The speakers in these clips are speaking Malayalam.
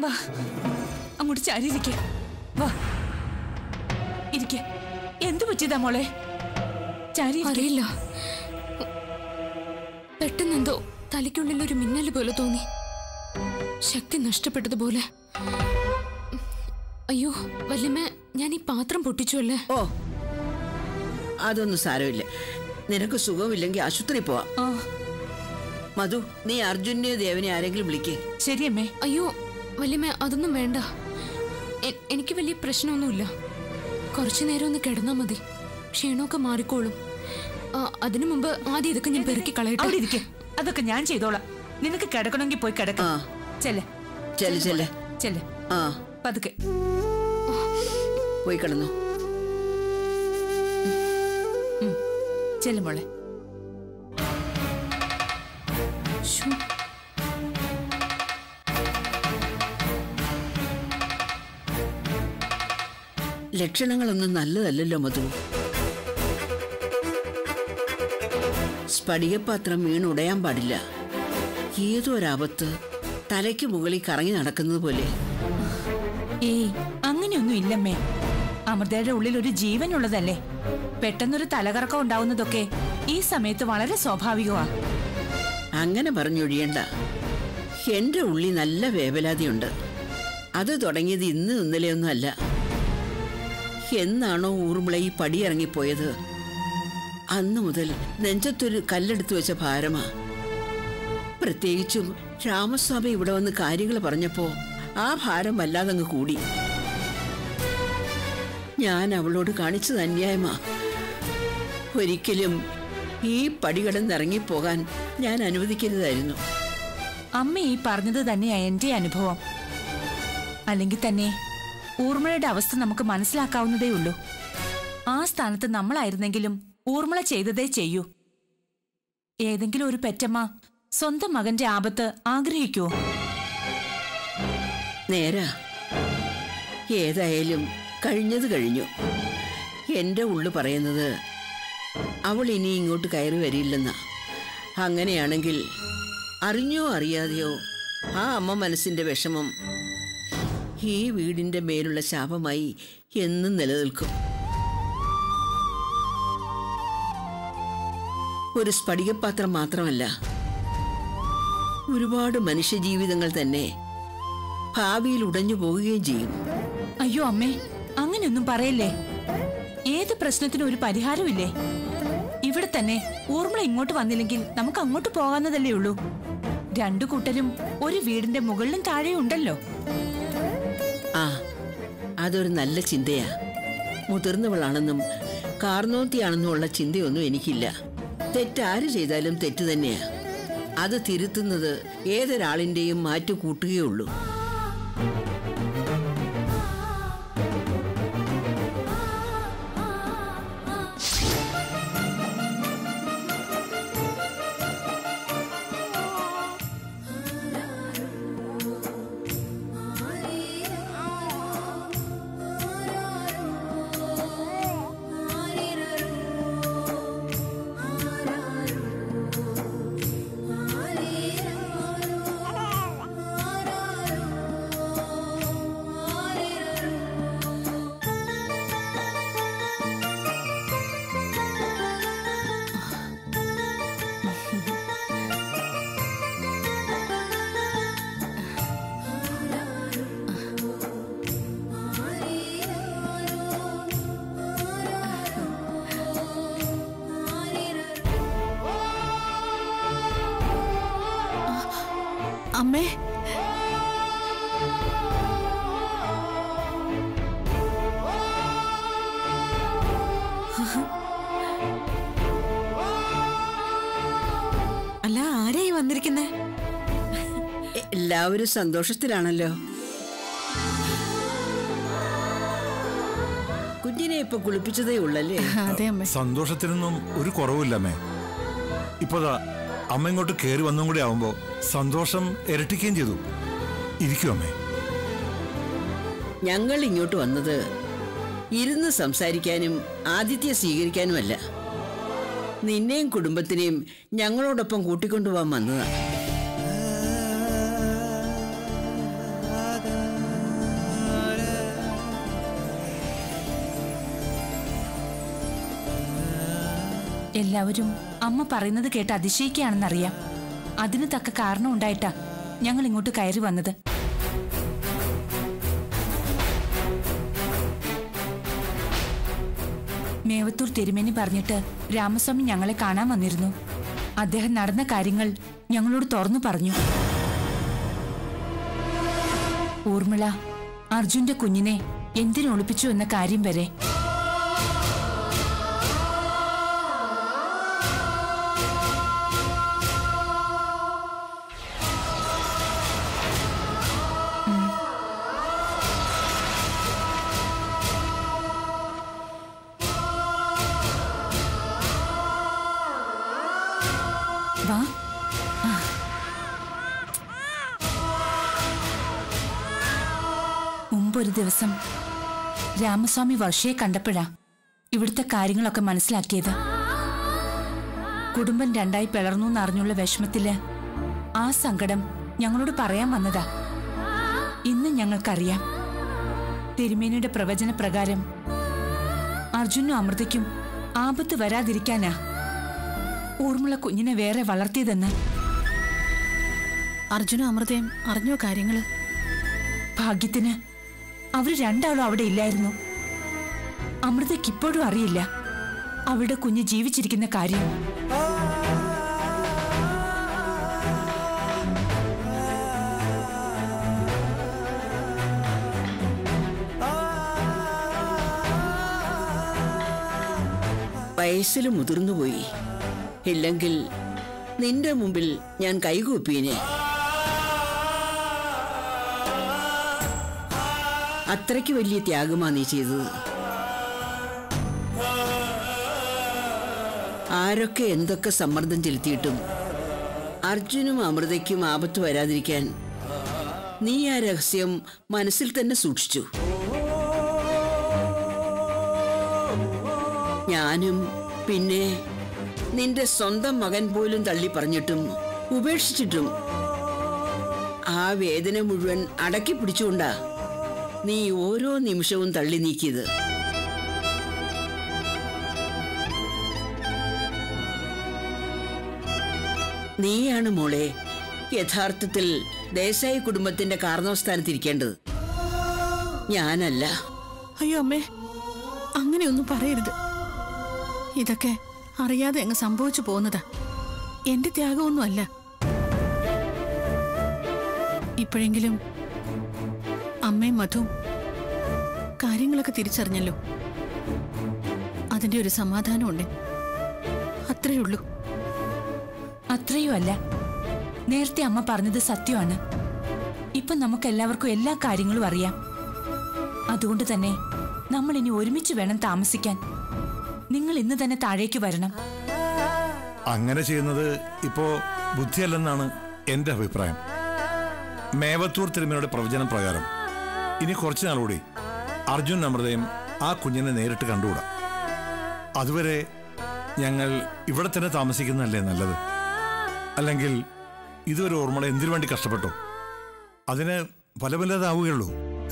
വാ അങ്ങോട്ട് ചാരിയിരിക്ക വാ ഇരിക്ക എന്തു പറ്റിയതാ മോളെ ചാരി ഇരിക്ക്. അറിയില്ല പെട്ടെന്നെന്തോ തലയ്ക്കുള്ളിൽ ഒരു മിന്നൽ പോലെ തോന്നി ശക്തി നഷ്ടപ്പെട്ടതുപോലെ അയ്യോ വല്യമ്മ ഞാൻ ഈ പാത്രം പൊട്ടിച്ചു അല്ലേ ഓ അതൊന്നും സാരമില്ല നിനക്ക് സുഖമില്ലെങ്കിൽ ആശുപത്രി പോവാം ആ മധു നീ അർജുനെയോ ദേവനെ ആരെങ്കിലും വിളിക്കേ ശരിയമ്മേ അയ്യോ വല്യമ്മ അതൊന്നും വേണ്ട എ- എനിക്ക് വലിയ പ്രശ്നമൊന്നുമില്ല കുറച്ചു നേരം ഒന്ന് കിടന്നാ മതി ക്ഷീണമൊക്കെ മാറിക്കോളും ആ, അതിനു മുമ്പ് ആദ്യം ഇതൊക്കെ ഞാൻ പെറുക്കി അവിടെ കളയട്ടെ ഇരിക്കെ അതൊക്കെ ഞാൻ ചെയ്തോളാം നിനക്ക് കിടക്കണമെങ്കിൽ പോയി കിടക്ക ആ. ചെല്ലെ ചെല്ല് ചെല്ല് ചെല്ലെ ആ പതുക്കെ പോയി കിടന്നു ചെല്ലു മോളെ ശ്ശോ, ലക്ഷണങ്ങളൊന്നും നല്ലതല്ലല്ലോ മധു സ്ഫടികപാത്രം വീണുടയാൻ പാടില്ല ഏതോ ഒരാപത്ത് തലയ്ക്ക് മുകളിൽ കറങ്ങി നടക്കുന്നത് പോലെ ഏയ് അങ്ങനെയൊന്നും ഇല്ലമ്മേ അമൃതയുടെ ഉള്ളിൽ ഒരു ജീവനുള്ളതല്ലേ പെട്ടെന്നൊരു തലകറക്കം ഉണ്ടാവുന്നതൊക്കെ ഈ സമയത്ത് വളരെ സ്വാഭാവികമാ അങ്ങനെ പറഞ്ഞൊഴിയണ്ട എന്റെ ഉള്ളിൽ നല്ല വേവലാതിയുണ്ട് അത് തുടങ്ങിയത് ഇന്ന് ഇന്നലെയൊന്നും അല്ല എന്നാണോ ഊർമിള ഈ പടിയിറങ്ങിപ്പോയത് അന്നു മുതൽ നെഞ്ചത്തൊരു കല്ലെടുത്തു വെച്ച ഭാരമാ പ്രത്യേകിച്ചും രാമസ്വാമി ഇവിടെ വന്ന് കാര്യങ്ങൾ പറഞ്ഞപ്പോ ആ ഭാരം വല്ലാതങ്ങ് കൂടി ഞാൻ അവളോട് കാണിച്ചത് അന്യായമാ ഒരിക്കലും ഈ പടി കടന്നിറങ്ങിപ്പോകാൻ ഞാൻ അനുവദിക്കരുതായിരുന്നു അമ്മ ഈ പറഞ്ഞത് തന്നെയാ എന്റെ അനുഭവം അല്ലെങ്കിൽ തന്നെ ഊർമിളയുടെ അവസ്ഥ നമുക്ക് മനസ്സിലാക്കാവുന്നതേ ഉള്ളൂ ആ സ്ഥാനത്ത് നമ്മളായിരുന്നെങ്കിലും ഊർമിള ചെയ്തതേ ചെയ്യൂ ഏതെങ്കിലും ഒരു പെറ്റമ്മ സ്വന്തം മകന്റെ ആപത്ത് ആഗ്രഹിക്കുവോ നേരാ ഏതായാലും കഴിഞ്ഞത് കഴിഞ്ഞു എന്റെ ഉള്ളു പറയുന്നത് അവൾ ഇനി ഇങ്ങോട്ട് കയറി വരില്ലെന്നാ അങ്ങനെയാണെങ്കിൽ അറിഞ്ഞോ അറിയാതെയോ ആ അമ്മ മനസ്സിന്റെ വിഷമം ഈ വീടിന്റെ മേലുള്ള ശാപമായി എന്നും നിലനിൽക്കും ഒരു സ്ഫടികപാത്രം മാത്രമല്ല ഒരുപാട് മനുഷ്യജീവിതങ്ങൾ തന്നെ ഭാവിയിൽ ഉടഞ്ഞു പോവുകയും ചെയ്യും അയ്യോ അമ്മേ അങ്ങനെയൊന്നും പറയല്ലേ ഏത് പ്രശ്നത്തിനും ഒരു പരിഹാരമില്ലേ ഇവിടെ തന്നെ ഊർമിള ഇങ്ങോട്ട് വന്നില്ലെങ്കിൽ നമുക്ക് അങ്ങോട്ട് പോകാവുന്നതല്ലേ ഉള്ളൂ രണ്ടു കൂട്ടരും ഒരു വീടിന്റെ മുകളിലും താഴെയും ഉണ്ടല്ലോ ആ അതൊരു നല്ല ചിന്തയാ മുതിർന്നവളാണെന്നും കാർന്നോത്തിയാണെന്നും ഉള്ള ചിന്തയൊന്നും എനിക്കില്ല തെറ്റാര് ചെയ്താലും തെറ്റ് തന്നെയാ അത് തിരുത്തുന്നത് ഏതൊരാളിന്റെയും മാറ്റു കൂട്ടുകയുള്ളൂ അമ്മേ അല്ല ആരെയായി വന്നിരിക്കുന്നേ എല്ലാവരും സന്തോഷത്തിലാണല്ലോ കുഞ്ഞിനെ ഇപ്പൊ കുളിപ്പിച്ചതേ ഉള്ളല്ലേ അതെ അമ്മ സന്തോഷത്തിനൊന്നും ഒരു കുറവില്ലമ്മേ ഇപ്പോതാ അമ്മ ഇങ്ങോട്ട് കയറി വന്നും കൂടി ആവുമ്പോ സന്തോഷം ഇരട്ടിക്കുകയും ചെയ്തു ഇരിക്കും അമ്മേ ഞങ്ങൾ ഇങ്ങോട്ട് വന്നത് ഇരുന്ന് സംസാരിക്കാനും ആതിഥ്യം സ്വീകരിക്കാനുമല്ല നിന്നെയും കുടുംബത്തിനെയും ഞങ്ങളോടൊപ്പം കൂട്ടിക്കൊണ്ടുപോകാൻ വന്നതാ എല്ലാവരും അമ്മ പറയുന്നത് കേട്ട് അതിശയിക്കുകയാണെന്നറിയാം അതിന് തക്ക കാരണം ഉണ്ടായിട്ടാ ഞങ്ങൾ ഇങ്ങോട്ട് കയറി വന്നത് മേവത്തൂർ തിരുമേനി പറഞ്ഞിട്ട് രാമസ്വാമി ഞങ്ങളെ കാണാൻ വന്നിരുന്നു അദ്ദേഹം നടന്ന കാര്യങ്ങൾ ഞങ്ങളോട് തുറന്നു പറഞ്ഞു ഊർമിള അർജുന്റെ കുഞ്ഞിനെ എന്തിനു ഒളിപ്പിച്ചു എന്ന കാര്യം വരെ വാ മുമ്പൊരു ദിവസം രാമസ്വാമി വർഷയെ കണ്ടപ്പോഴാ ഇവിടുത്തെ കാര്യങ്ങളൊക്കെ മനസ്സിലാക്കിയത് കുടുംബം രണ്ടായി പിളർന്നു എന്നറിഞ്ഞുള്ള വിഷമത്തില് ആ സങ്കടം ഞങ്ങളോട് പറയാൻ വന്നതാ ഇന്ന് ഞങ്ങൾക്കറിയാം തിരുമേനിയുടെ പ്രവചന പ്രകാരം അർജുനും അമൃതയ്ക്കും ആപത്ത് വരാതിരിക്കാനാ ഊർമിള കുഞ്ഞിനെ വേറെ വളർത്തിയതെന്ന് അർജുനും അമൃതയും അറിഞ്ഞോ കാര്യങ്ങള് ഭാഗ്യത്തിന് അവര് രണ്ടാളും അവിടെ ഇല്ലായിരുന്നു അമൃതയ്ക്ക് ഇപ്പോഴും അറിയില്ല അവളുടെ കുഞ്ഞ് ജീവിച്ചിരിക്കുന്ന കാര്യം വയസ്സിൽ മുതിർന്നുപോയി ഇല്ലെങ്കിൽ നിന്റെ മുമ്പിൽ ഞാൻ കൈകൂപ്പീനെ അത്രയ്ക്ക് വലിയ ത്യാഗമാ നീ ചെയ്തത് ആരൊക്കെ എന്തൊക്കെ സമ്മർദ്ദം ചെലുത്തിയിട്ടും അർജുനും അമൃതയ്ക്കും ആപത്ത് വരാതിരിക്കാൻ നീ ആ രഹസ്യം മനസ്സിൽ തന്നെ സൂക്ഷിച്ചു ഞാനും പിന്നെ നിന്റെ സ്വന്തം മകൻ പോലും തള്ളി പറഞ്ഞിട്ടും ഉപേക്ഷിച്ചിട്ടും ആ വേദന മുഴുവൻ അടക്കി പിടിച്ചുകൊണ്ടാ നീ ഓരോ നിമിഷവും തള്ളി നീക്കിയത് നീയാണ് മോളെ യഥാർത്ഥത്തിൽ ദേശായി കുടുംബത്തിന്റെ കാരണവസ്ഥാനത്തിരിക്കേണ്ടത് ഞാനല്ല അയ്യോ അമ്മേ അങ്ങനെയൊന്നും പറയരുത് ഇതൊക്കെ അറിയാതെ അങ്ങ് സംഭവിച്ചു പോകുന്നതാ എന്റെ ത്യാഗമൊന്നും അല്ല ഇപ്പോഴെങ്കിലും അമ്മയും മധുവും കാര്യങ്ങളൊക്കെ തിരിച്ചറിഞ്ഞല്ലോ അതിന്റെ ഒരു സമാധാനമുണ്ട് അത്രേ ഉള്ളൂ അത്രയും അല്ല നേരത്തെ അമ്മ പറഞ്ഞത് സത്യമാണ് ഇപ്പൊ നമുക്ക് എല്ലാവർക്കും എല്ലാ കാര്യങ്ങളും അറിയാം അതുകൊണ്ട് തന്നെ നമ്മൾ ഇനി ഒരുമിച്ച് വേണം താമസിക്കാൻ നിങ്ങൾ ഇന്ന് തന്നെ താഴേക്ക് വരണം അങ്ങനെ ചെയ്യുന്നത് ഇപ്പോ ബുദ്ധിയല്ലെന്നാണ് എന്റെ അഭിപ്രായം മേവത്തൂർ തിരുമേനിയുടെ പ്രവചനം പ്രകാരം ഇനി കുറച്ചു നാളുകൂടി അർജുൻ അമൃതയും ആ കുഞ്ഞിനെ നേരിട്ട് കണ്ടുകൂടാ അതുവരെ ഞങ്ങൾ ഇവിടെ തന്നെ താമസിക്കുന്നതല്ലേ നല്ലത് അല്ലെങ്കിൽ ഇതുവരെ ഓർമ്മളെ എന്തിനു വേണ്ടി കഷ്ടപ്പെട്ടു അതിന് പല പലതാവുകയുള്ളൂ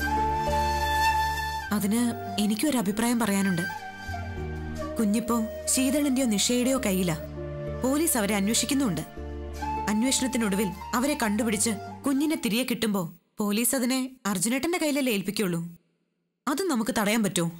അതിന് എനിക്കൊരു അഭിപ്രായം പറയാനുണ്ട് കുഞ്ഞിപ്പോ ശീതളിന്റെയോ നിഷയുടെയോ കയ്യിലാ പോലീസ് അവരെ അന്വേഷിക്കുന്നുണ്ട് അന്വേഷണത്തിനൊടുവിൽ അവരെ കണ്ടുപിടിച്ച് കുഞ്ഞിനെ തിരികെ കിട്ടുമ്പോ പോലീസ് അതിനെ അർജുനേട്ടന്റെ കയ്യിലല്ലേ ഏൽപ്പിക്കുള്ളൂ അത് നമുക്ക് തടയാൻ പറ്റുമോ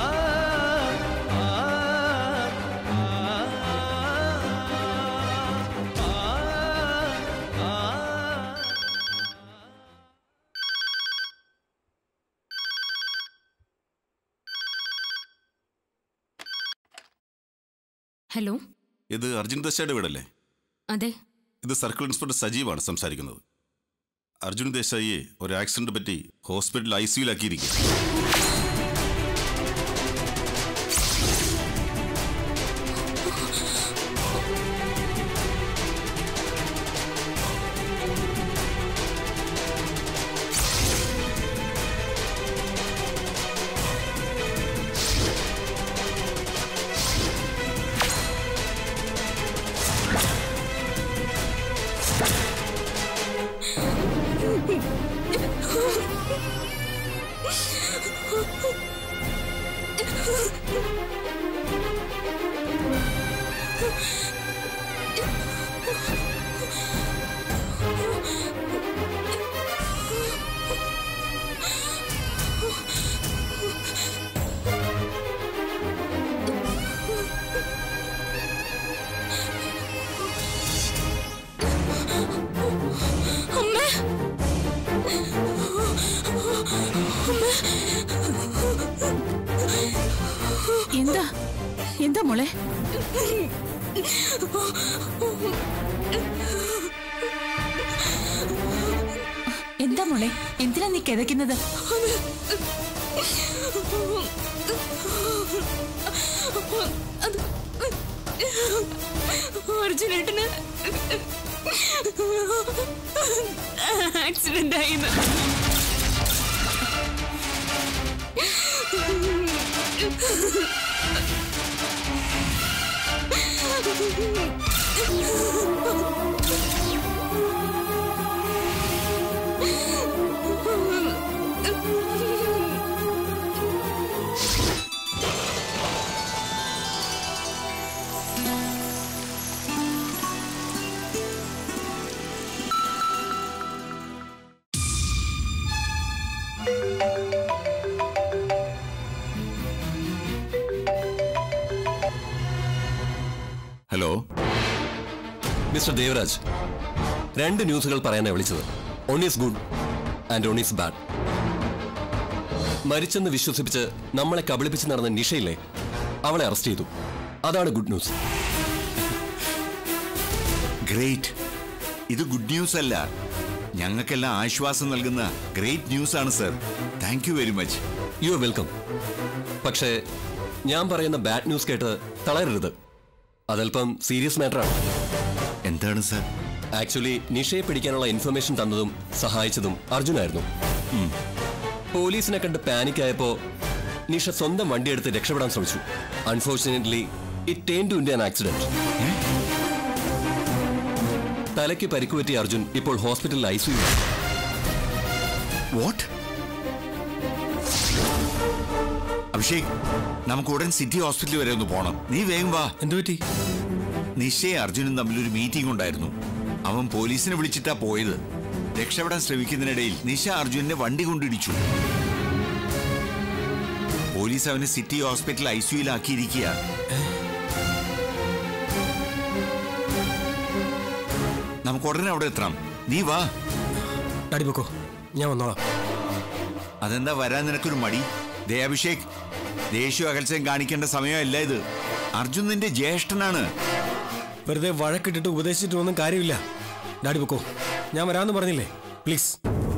ഹലോ ഇത് അർജുൻ ദേശായിയുടെ വീടല്ലേ അതെ ഇത് സർക്കിൾ ഇൻസ്പെക്ടർ സജീവാണ് സംസാരിക്കുന്നത് അർജുൻ ദേശായിയെ ഒരു ആക്സിഡന്റ് പറ്റി ഹോസ്പിറ്റലിൽ ഐ സിയുലാക്കിയിരിക്കുക അമ്മേ എന്താ എന്താ മോളെ എന്താ മോളെ എന്തിനാ നീ കിതയ്ക്കുന്നത് അത് അർജുനേട്ടന് ആക്സിഡന്റ് ആയിന്ന് ഹലോ മിസ്റ്റർ ദേവരാജ് രണ്ട് ന്യൂസുകൾ പറയാനാണ് വിളിച്ചത് one is good and one is bad മരിച്ചെന്ന് വിശ്വസിപ്പിച്ച് നമ്മളെ കബളിപ്പിച്ച് നടന്ന നിഷയില്ലേ അവളെ അറസ്റ്റ് ചെയ്തു അതാണ് ഗുഡ് ന്യൂസ് ഗ്രേറ്റ് ഇത് ഗുഡ് ന്യൂസ് അല്ല ഞങ്ങൾക്കെല്ലാം ആശ്വാസം നൽകുന്ന ഗ്രേറ്റ് ന്യൂസ് ആണ് sir thank you very much you are welcome പക്ഷേ ഞാൻ പറയുന്ന ബാഡ് ന്യൂസ് കേട്ട് തളരരുത് അതല്പം സീരിയസ് മാറ്ററാണ് എന്താണ് സർ ആക്ച്വലി നിഷയെ പിടിക്കാനുള്ള ഇൻഫർമേഷൻ തന്നതും സഹായിച്ചതും അർജുനായിരുന്നു ഉം. പോലീസിനെ കണ്ട് പാനിക് ആയപ്പോ നിഷ സ്വന്തം വണ്ടിയെടുത്ത് രക്ഷപ്പെടാൻ ശ്രമിച്ചു unfortunately it turn to into a accident തലയ്ക്ക് പരിക്കുപറ്റിയ അർജുൻ ഇപ്പോൾ ഹോസ്പിറ്റലിൽ ഐ സിയു വാട്ട് അഭിഷേക് നമുക്ക് ഉടൻ സിറ്റി ഹോസ്പിറ്റൽ വരെ ഒന്ന് പോണം നീ വേഗം വാ എന്തു പറ്റി നിശ്ചയ അർജുനും തമ്മിൽ ഒരു മീറ്റിംഗ് ഉണ്ടായിരുന്നു അവൻ പോലീസിനെ വിളിച്ചിട്ടാ പോയത് രക്ഷപ്പെടാൻ ശ്രമിക്കുന്നതിനിടയിൽ നിശ അർജുനെ വണ്ടി കൊണ്ടിടിച്ചു പോലീസ് അവനെ സിറ്റി ഹോസ്പിറ്റൽ ഐ സിയുലാക്കിയിരിക്കുക നമുക്ക് ഉടനെ അവിടെ എത്താം നീ വാ ഡാഡി പൊക്കോ ഞാൻ വന്നോളാം അതെന്താ വരാൻ നിനക്കൊരു മടി ദേ അഭിഷേക് ദേഷ്യ അകൽച്ചയും കാണിക്കേണ്ട സമയമല്ല ഇത് അർജുൻ നിന്റെ ജ്യേഷ്ഠനാണ് വെറുതെ വഴക്കിട്ടിട്ട് ഉപദേശിച്ചിട്ട് ഒന്നും കാര്യമില്ല ഡാഡി പൊക്കോ ഞാൻ വരാമെന്ന് പറഞ്ഞില്ലേ പ്ലീസ്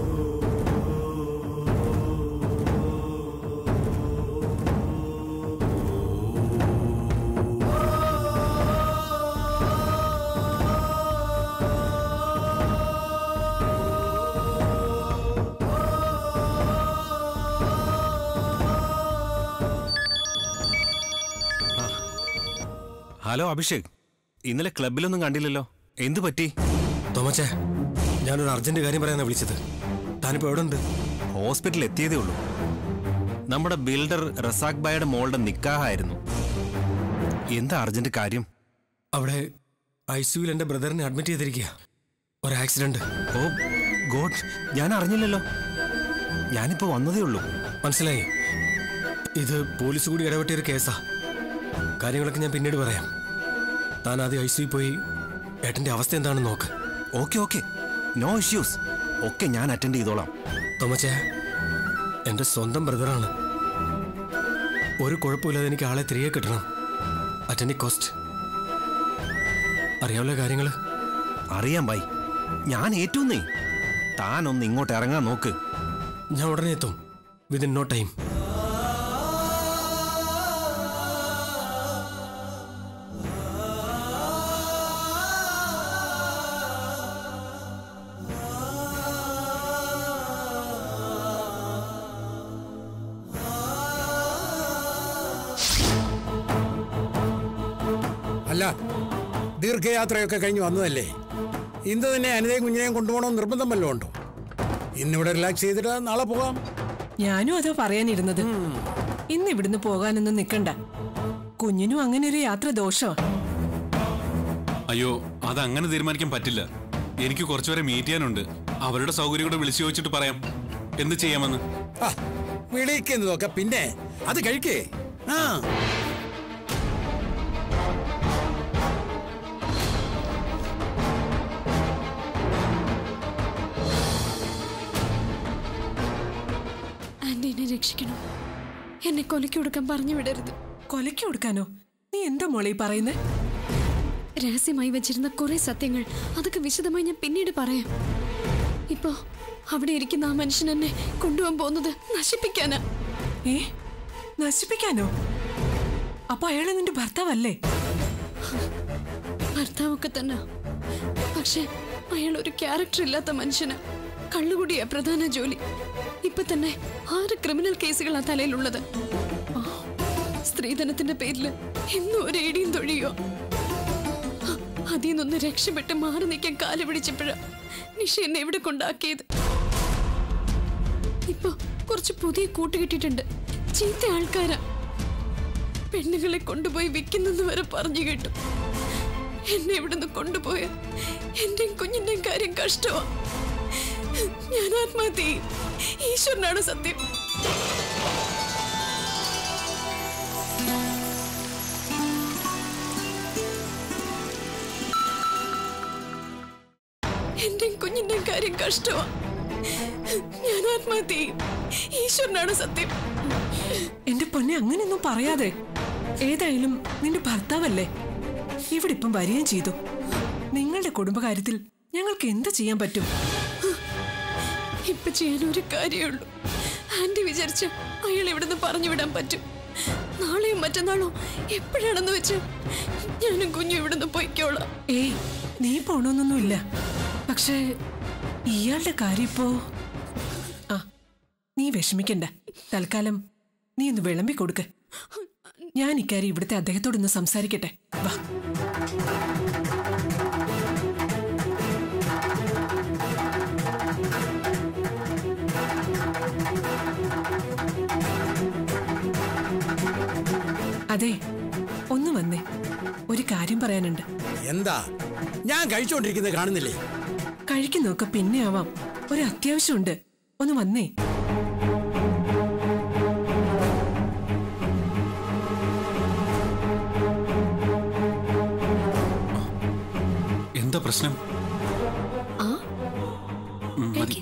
ഹലോ അഭിഷേക് ഇന്നലെ ക്ലബിലൊന്നും കണ്ടില്ലല്ലോ എന്തു പറ്റി തോമച്ചേ ഞാനൊരു അർജന്റ് കാര്യം പറയാനാ വിളിച്ചത് താനിപ്പോ എവിടെ ഉണ്ട് ഹോസ്പിറ്റലിൽ എത്തിയതേ ഉള്ളൂ നമ്മുടെ ബിൽഡർ റസാഖ് ബായുടെ മോളുടെ നിക്കാഹായിരുന്നു എന്താ അർജന്റ് കാര്യം അവിടെ ഐ സിയുയിൽ എന്റെ ബ്രദറിനെ അഡ്മിറ്റ് ചെയ്തിരിക്കുക ഒരു ആക്സിഡന്റ് ഓ ഗോഡ് ഞാൻ അറിഞ്ഞില്ലല്ലോ ഞാനിപ്പോ വന്നതേ ഉള്ളൂ മനസ്സിലായി ഇത് പോലീസ് കൂടി ഇടപെട്ടിയ ഒരു കേസാ കാര്യങ്ങളൊക്കെ ഞാൻ പിന്നീട് പറയാം താൻ ആദ്യം ഐ സിയിൽ പോയി ഏട്ടന്റെ അവസ്ഥ എന്താണെന്ന് നോക്ക് ഓക്കെ ഓക്കെ നോ ഇഷ്യൂസ് ഒക്കെ ഞാൻ അറ്റൻഡ് ചെയ്തോളാം തോമച്ചേ എന്റെ സ്വന്തം ബ്രദറാണ് ഒരു കുഴപ്പമില്ലാതെ എനിക്ക് ആളെ തിരികെ കിട്ടണം അറ്റൻഡി കോസ്റ്റ് അറിയാവുള്ള കാര്യങ്ങള് അറിയാം ബൈ ഞാൻ ഏറ്റവുന്നേ താൻ ഒന്ന് ഇങ്ങോട്ട് ഇറങ്ങാൻ നോക്ക് ഞാൻ ഉടനെ എത്തും വിതിൻ നോ ടൈം അല്ല ദീർഘയാത്രയൊക്കെ കഴിഞ്ഞ് വന്നതല്ലേ ഇന്ന് തന്നെ അനിതയും കുഞ്ഞിനെയും കൊണ്ടുപോകണമെന്ന് നിർബന്ധം വല്ലതും ഉണ്ടോ ഇന്നിവിടെ റിലാക്സ് ചെയ്തിട്ട് നാളെ പോകാം ഞാനും അതാ പറയാനിരുന്നത് ഇന്ന് ഇവിടുന്ന് പോകാനൊന്നും നിക്കണ്ട കുഞ്ഞിനും അങ്ങനെ ഒരു യാത്ര ദോഷമാ അയ്യോ അത് അങ്ങനെ തീരുമാനിക്കാൻ പറ്റില്ല എനിക്ക് കുറച്ചുപേരെ മീറ്റ് ചെയ്യാനുണ്ട് അവരുടെ സൗകര്യം കൂടെ വിളിച്ചു ചോദിച്ചിട്ട് പറയാം എന്ത് ചെയ്യാമെന്ന് ആ, വിളിക്കുന്നതൊക്കെ പിന്നെ അത് കഴിക്കേ ആ ആന്റി എന്നെ രക്ഷിക്കണം എന്നെ കൊലയ്ക്ക് കൊടുക്കാൻ പറഞ്ഞു വിടരുത് കൊലയ്ക്ക് കൊടുക്കാനോ നീ എന്താ മോളെ ഈ പറയുന്നേ രഹസ്യമായി വെച്ചിരുന്ന കുറെ സത്യങ്ങൾ അതൊക്കെ വിശദമായി ഞാൻ പിന്നീട് പറയാം ഇപ്പോ അവിടെ ഇരിക്കുന്ന ആ മനുഷ്യൻ എന്നെ കൊണ്ടുപോകാൻ പോകുന്നത് നശിപ്പിക്കാനാ ഏ നശിപ്പിക്കാനോ അപ്പൊ അയാളെ നിന്റെ ഭർത്താവല്ലേ ഭർത്താവൊക്കെ തന്നെ പക്ഷെ അയാൾ ഒരു ക്യാരക്ടർ ഇല്ലാത്ത മനുഷ്യനാ കള്ളുകുടിയാ പ്രധാന ജോലി ഇപ്പൊ തന്നെ ആറ് ക്രിമിനൽ കേസുകളാ തലയിലുള്ളത് ആ, സ്ത്രീധനത്തിന്റെ പേരിൽ എന്നും ഒരു ഇടിയും തൊഴിയോ അ- അതിൽ നിന്നൊന്ന് രക്ഷപ്പെട്ട് മാറി നിൽക്കാൻ കാല് പിടിച്ചപ്പോഴാ നിഷ എന്നെ എവിടെ കൊണ്ടാക്കിയത് ഇപ്പൊ കുറച്ച് പുതിയ കൂട്ടുകിട്ടിട്ടുണ്ട് ചീത്ത ആൾക്കാരാ പെണ്ണുങ്ങളെ കൊണ്ടുപോയി വിൽക്കുന്നെന്ന് വരെ പറഞ്ഞു കേട്ടു എന്നെ ഇവിടുന്ന് കൊണ്ടുപോയ എന്റെയും കുഞ്ഞിന്റെയും കാര്യം കഷ്ടമാ ഞാൻ ആത്മഹത്യ ചെയ്യും. ഈശ്വരനാണ് സത്യം എന്റെയും കുഞ്ഞിന്റെയും കാര്യം കഷ്ടമാ ഞാൻ ആത്മഹത്യ ചെയ്യും. ഈശ്വരനാണ് സത്യം എന്റെ പൊന്നെ അങ്ങനെയൊന്നും പറയാതെ ഏതായാലും നിന്റെ ഭർത്താവല്ലേ ഇവിടെ ഇപ്പം വരികയും ചെയ്തു നിങ്ങളുടെ കുടുംബകാര്യത്തിൽ ഞങ്ങൾക്ക് എന്ത് ചെയ്യാൻ പറ്റും ഇപ്പൊ ചെയ്യാൻ ഒരു കാര്യമുള്ളൂ ആന്റി വിചാരിച്ച അയാൾ ഇവിടുന്ന് പറഞ്ഞു വിടാൻ പറ്റും നാളെയോ മറ്റന്നാളോ എപ്പോഴാണെന്ന് വെച്ച് ഞാനും കുഞ്ഞും ഇവിടുന്ന് പൊയ്ക്കോളാം ഏയ് നീ പോണോന്നൊന്നുമില്ല പക്ഷേ ഇയാളുടെ കാര്യം ഇപ്പോ ആ നീ വിഷമിക്കണ്ട തൽക്കാലം നീ ഒന്ന് വിളമ്പി കൊടുക്ക് ഞാൻ ഇക്കാര്യം ഇവിടുത്തെ അദ്ദേഹത്തോടൊന്ന് സംസാരിക്കട്ടെ വാ അതെ ഒന്ന് വന്നേ ഒരു കാര്യം പറയാനുണ്ട് എന്താ ഞാൻ കഴിച്ചുകൊണ്ടിരിക്കുന്നത് കാണുന്നില്ലേ കഴിക്കുന്നതൊക്കെ പിന്നെ ആവാം ഒരു അത്യാവശ്യമുണ്ട് ഒന്ന് വന്നേ എന്താ പ്രശ്നം ആ ഉം, മതി.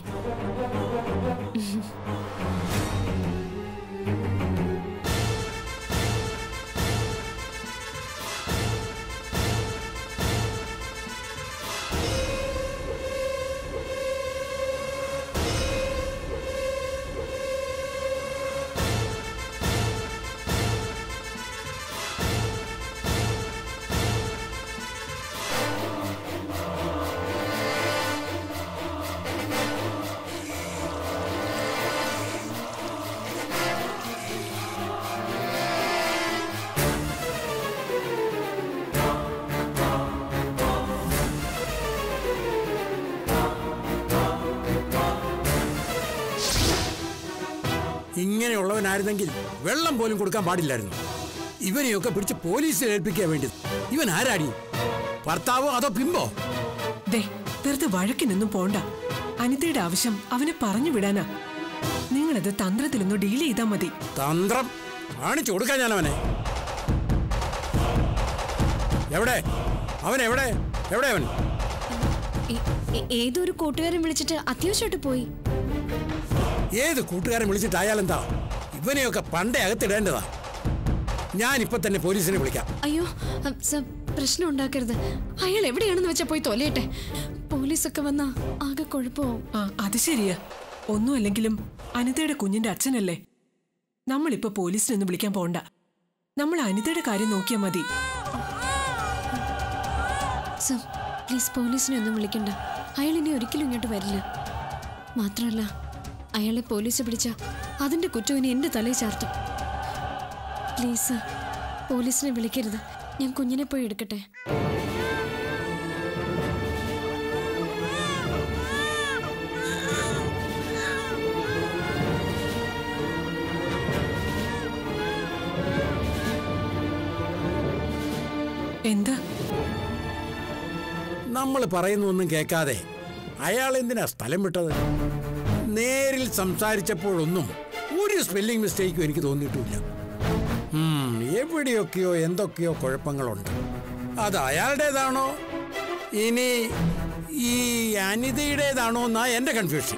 ഇങ്ങനെയുള്ളവനായിരുന്നെങ്കിൽ വെള്ളം പോലും കൊടുക്കാൻ പാടില്ലായിരുന്നു ഇവനെയൊക്കെ പിടിച്ച് പോലീസിൽ ഏൽപ്പിക്കാൻ വേണ്ടിയത് ഇവൻ ആരാടി ഭർത്താവോ അതോ പിമ്പോ ദേ വെറുതെ വഴക്കിനൊന്നും പോണ്ട അനിതയുടെ ആവശ്യം അവനെ പറഞ്ഞു വിടാനാ നിങ്ങളത് തന്ത്രത്തിലൊന്ന് ഡീൽ ചെയ്താൽ മതി തന്ത്രം കാണിച്ചു കൊടുക്കാൻ ഞാൻ അവനെ എവിടെ അവൻ എവിടെ എവിടെ അവൻ ഏ- ഏ- ഏതൊരു കൂട്ടുകാരൻ വിളിച്ചിട്ട് അത്യാവശ്യമായിട്ട് പോയി ഏത് കൂട്ടുകാരൻ വിളിച്ചിട്ടായാലെന്താ ഇവനെയൊക്കെ പണ്ടേ അകത്തിടേണ്ടതാ ഞാൻ ഇപ്പൊ തന്നെ പോലീസിനെ വിളിക്കാം അയ്യോ അ, സർ പ്രശ്നം ഉണ്ടാക്കരുത് അയാൾ എവിടെയാണെന്ന് വെച്ചാ പോയി തൊലയട്ടെ പോലീസൊക്കെ വന്നാ ആകെ കുഴപ്പമാവും ആ അത് ശരിയാ ഒന്നുമല്ലെങ്കിലും അനിതയുടെ കുഞ്ഞിന്റെ അച്ഛനല്ലേ നമ്മളിപ്പോ പോലീസിനൊന്നും വിളിക്കാൻ പോണ്ട നമ്മൾ അനിതയുടെ കാര്യം നോക്കിയാൽ മതി സർ പ്ലീസ് പോലീസിനെ ഒന്നും വിളിക്കണ്ട അയാൾ ഇനി ഒരിക്കലും ഇങ്ങോട്ട് വരില്ല മാത്രമല്ല അയാളെ പോലീസ് പിടിച്ച അതിന്റെ കുറ്റം ഇനി എന്റെ തലയിൽ ചാർത്തും പ്ലീസ് സർ പോലീസിനെ വിളിക്കരുത് ഞാൻ കുഞ്ഞിനെ പോയി എടുക്കട്ടെ എന്താ നമ്മൾ പറയുന്നൊന്നും കേൾക്കാതെ അയാൾ എന്തിനാ സ്ഥലം വിട്ടത് നേരിൽ സംസാരിച്ചപ്പോഴൊന്നും ഒരു സ്പെല്ലിംഗ് മിസ്റ്റേക്കും എനിക്ക് തോന്നിയിട്ടുമില്ല ഉം, എവിടെയൊക്കെയോ എന്തൊക്കെയോ കുഴപ്പങ്ങളുണ്ട് അത് അയാളുടേതാണോ ഇനി ഈ അനിതയുടേതാണോ എന്നാ എൻ്റെ കൺഫ്യൂഷൻ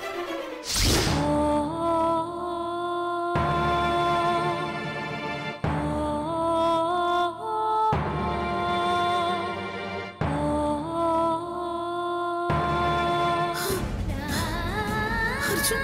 അർജുൻ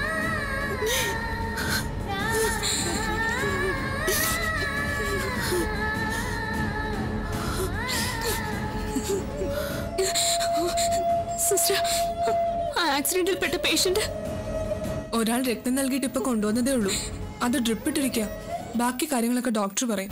സിസ്റ്റർ ആ ആക്സിഡന്റിൽ പെട്ട പേഷ്യന്റ് ഒരാൾ രക്തം നൽകിയിട്ട് ഇപ്പൊ കൊണ്ടുവന്നതേ ഉള്ളൂ അത് ഡ്രിപ്പ് ഇട്ടിരിക്കുക ബാക്കി കാര്യങ്ങളൊക്കെ ഡോക്ടർ പറയും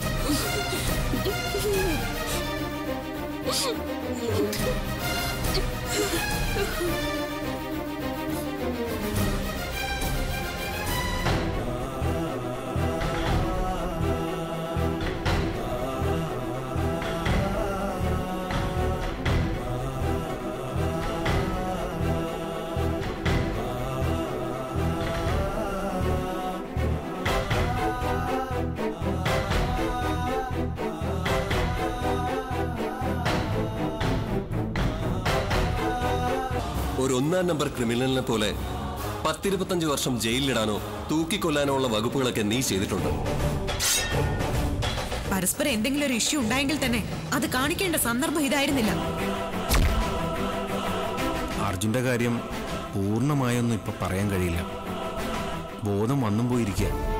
ഒരു ഒന്നാം നമ്പർ ക്രിമിനലിനെ പോലെ പത്തിരുപത്തഞ്ച് വർഷം ജയിലിലിടാനോ തൂക്കിക്കൊല്ലാനോ ഉള്ള വകുപ്പുകളൊക്കെ നീ ചെയ്തിട്ടുണ്ട് പരസ്പരം എന്തെങ്കിലും ഒരു ഇഷ്യൂ ഉണ്ടായെങ്കിൽ തന്നെ അത് കാണിക്കേണ്ട സന്ദർഭം ഇതായിരുന്നില്ല അർജുന്റെ കാര്യം പൂർണ്ണമായൊന്നും ഇപ്പൊ പറയാൻ കഴിയില്ല ബോധം വന്നും പോയിരിക്കുക